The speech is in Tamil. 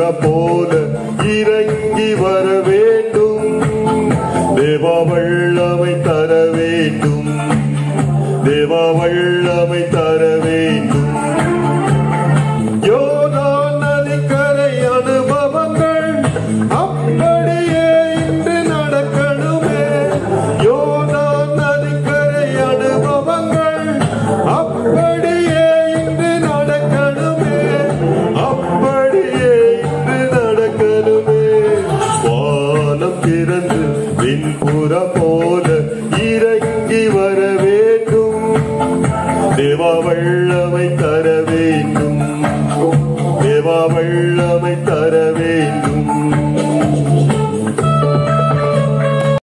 போல இறங்கி வர வேண்டும் தேவா வல்லமை தர வேண்டும் தேவா வல்லமை தர வேண்டும் யோர்தான் நதிக்கரை அனுபவங்கள் அப்படியே இன்று நடக்கணுமே யோர்தான் நதிக்கரை அனுபவங்கள் அப்படியே இன்று நடக்கணுமே அப்படியே இன்று நடக்கணுமே வானம் திறந்து விண்புற போல இறங்கி வர வேண்டும் தேவாவள்